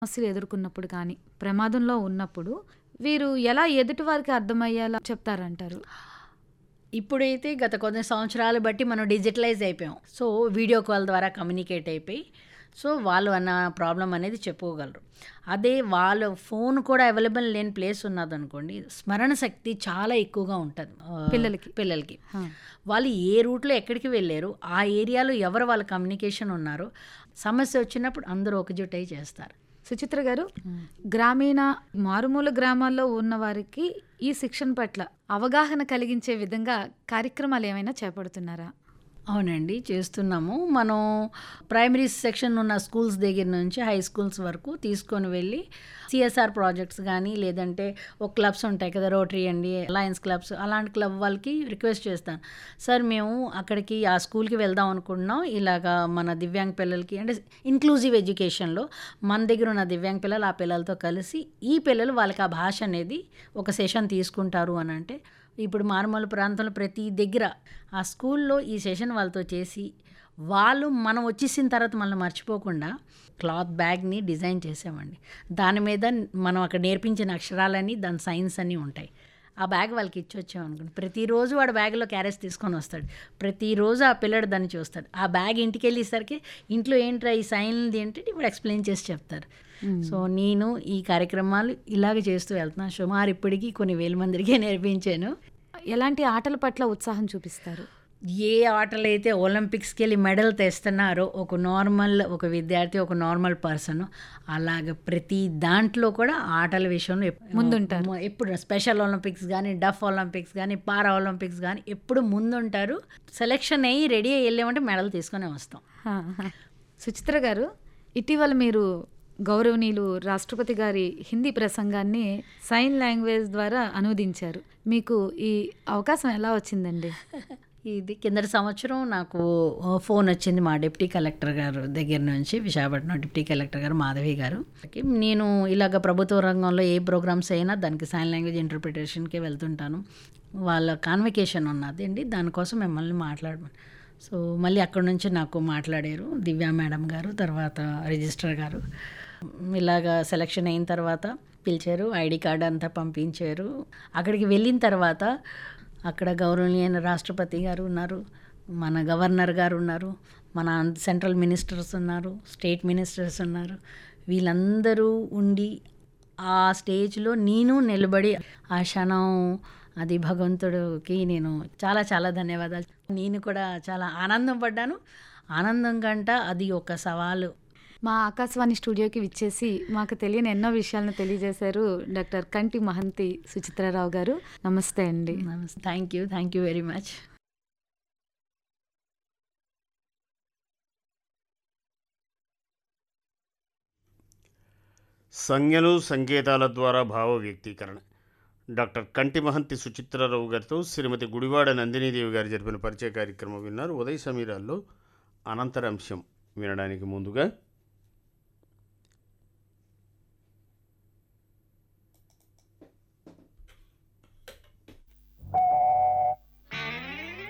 సమస్యలు ఎదుర్కొన్నప్పుడు కానీ ప్రమాదంలో ఉన్నప్పుడు వీరు ఎలా ఎదుటివారికి అర్థమయ్యేలా చెప్తారంటారు ఇప్పుడైతే గత కొన్ని సంవత్సరాలు బట్టి మనం డిజిటలైజ్ అయిపోయాం సో వీడియో కాల్ ద్వారా కమ్యూనికేట్ అయిపోయి సో వాళ్ళు అన్న ప్రాబ్లం అనేది చెప్పుకోగలరు అదే వాళ్ళ ఫోన్ కూడా అవైలబుల్ లేని ప్లేస్ ఉన్నదనుకోండి స్మరణ శక్తి చాలా ఎక్కువగా ఉంటుంది ఆ, పిల్లలకి. పిల్లలకి హా. వాళ్ళు ఏ రూట్లో ఎక్కడికి వెళ్ళారు ఆ ఏరియాలో ఎవరు వాళ్ళ కమ్యూనికేషన్ ఉన్నారో సమస్య వచ్చినప్పుడు అందరూ ఒకజుటై చేస్తారు సుచిత్ర గారు గ్రామీణ మారుమూల గ్రామాల్లో ఉన్న వారికి ఈ శిక్షణ పట్ల అవగాహన కలిగించే విధంగా కార్యక్రమాలు ఏమైనా చేపడుతున్నారా అవునండి చేస్తున్నాము మనం ప్రైమరీ సెక్షన్ ఉన్న స్కూల్స్ దగ్గర నుంచి హై స్కూల్స్ వరకు తీసుకొని వెళ్ళి సిఎస్ఆర్ ప్రాజెక్ట్స్ కానీ లేదంటే ఒక క్లబ్స్ ఉంటాయి కదా రోటరీ అండి లయన్స్ క్లబ్స్ అలాంటి క్లబ్ వాళ్ళకి రిక్వెస్ట్ చేస్తాను సార్ మేము అక్కడికి ఆ స్కూల్కి వెళ్దాం అనుకుంటున్నాం ఇలాగా మన దివ్యాంగ్ పిల్లలకి అంటే ఇంక్లూజివ్ ఎడ్యుకేషన్లో మన దగ్గర ఉన్న దివ్యాంగ్ పిల్లలు ఆ పిల్లలతో కలిసి ఈ పిల్లలు వాళ్ళకి ఆ భాష అనేది ఒక సెషన్ తీసుకుంటారు అని అంటే ఇప్పుడు మారుమూల ప్రాంతంలో ప్రతి దగ్గర ఆ స్కూల్లో ఈ సెషన్ వాళ్ళతో చేసి వాళ్ళు మనం వచ్చేసిన తర్వాత మనం మర్చిపోకుండా క్లాత్ బ్యాగ్ని డిజైన్ చేసామండి దాని మీద మనం అక్కడ నేర్పించిన అక్షరాలని దాని సైన్స్ అన్నీ ఉంటాయి ఆ బ్యాగ్ వాళ్ళకి ఇచ్చి వచ్చామనుకోండి ప్రతిరోజు వాడు బ్యాగ్లో క్యారెట్స్ తీసుకొని వస్తాడు ప్రతిరోజు ఆ పిల్లడు దాన్ని చూస్తాడు ఆ బ్యాగ్ ఇంటికి వెళ్ళేసరికి ఇంట్లో ఏంట్రా ఈ సైన్ది ఏంటంటే ఇప్పుడు ఎక్స్ప్లెయిన్ చేసి చెప్తారు సో నేను ఈ కార్యక్రమాలు ఇలాగ చేస్తూ వెళ్తున్నాను సుమారు ఇప్పటికీ కొన్ని వేల మందికి నేర్పించాను ఎలాంటి ఆటల పట్ల ఉత్సాహం చూపిస్తారు ఏ ఆటలు అయితే ఒలింపిక్స్కి వెళ్ళి మెడల్ తెస్తున్నారో ఒక నార్మల్ ఒక విద్యార్థి ఒక నార్మల్ పర్సన్ అలాగ ప్రతి దాంట్లో కూడా ఆటల విషయంలో ఎప్- ముందుంటారు. మ- ఎప్పుడు స్పెషల్ ఒలింపిక్స్ కానీ డఫ్ ఒలింపిక్స్ కానీ పారా ఒలింపిక్స్ కానీ ఎప్పుడు ముందుంటారు సెలెక్షన్ అయ్యి రెడీ అయ్యి వెళ్ళామంటే మెడల్ తీసుకొని వస్తాం హా, హా. సుచిత్ర గారు ఇటీవల మీరు గౌరవనీయులు రాష్ట్రపతి గారి హిందీ ప్రసంగాన్ని సైన్ లాంగ్వేజ్ ద్వారా అనువదించారు మీకు ఈ అవకాశం ఎలా వచ్చిందండి ఇది కిందటి సంవత్సరం నాకు ఫోన్ వచ్చింది మా డిప్టీ కలెక్టర్ గారు దగ్గర నుంచి విశాఖపట్నం డిప్టీ కలెక్టర్ గారు మాధవి గారు నేను ఇలాగ ప్రభుత్వ రంగంలో ఏ ప్రోగ్రామ్స్ అయినా దానికి సైన్ లాంగ్వేజ్ ఇంటర్ప్రిటేషన్కి వెళ్తుంటాను వాళ్ళ కాన్వకేషన్ ఉన్నది అండి దానికోసం మిమ్మల్ని మాట్లాడమని సో మళ్ళీ అక్కడ నుంచి నాకు మాట్లాడారు దివ్యా మేడం గారు తర్వాత రిజిస్టర్ గారు ఇలాగా సెలక్షన్ అయిన తర్వాత పిలిచారు ఐడి కార్డు అంతా పంపించారు అక్కడికి వెళ్ళిన తర్వాత అక్కడ గౌరవనీయమైన రాష్ట్రపతి గారు ఉన్నారు మన గవర్నర్ గారు ఉన్నారు మన సెంట్రల్ మినిస్టర్స్ ఉన్నారు స్టేట్ మినిస్టర్స్ ఉన్నారు వీళ్ళందరూ ఉండి ఆ స్టేజ్లో నేను నిలబడి ఆ క్షణం అది భగవంతుడికి నేను చాలా చాలా ధన్యవాదాలు నేను కూడా చాలా ఆనందం పడ్డాను ఆనందం కంట అది ఒక సవాలు మా ఆకాశవాణి స్టూడియోకి విచ్చేసి మాకు తెలియని ఎన్నో విషయాలను తెలియజేశారు డాక్టర్ కంటి మహంతి సుచిత్రారావు గారు నమస్తే అండి thank you thank you very much సంజ్ఞలు సంకేతాల ద్వారా భావ వ్యక్తీకరణ డాక్టర్ కంటి మహంతి సుచిత్రారావు గారితో శ్రీమతి గుడివాడ నందినీదేవి గారు జరిపిన పరిచయ కార్యక్రమం విన్నారు ఉదయ సమీరాల్లో అనంతరాంశం వినడానికి ముందుగా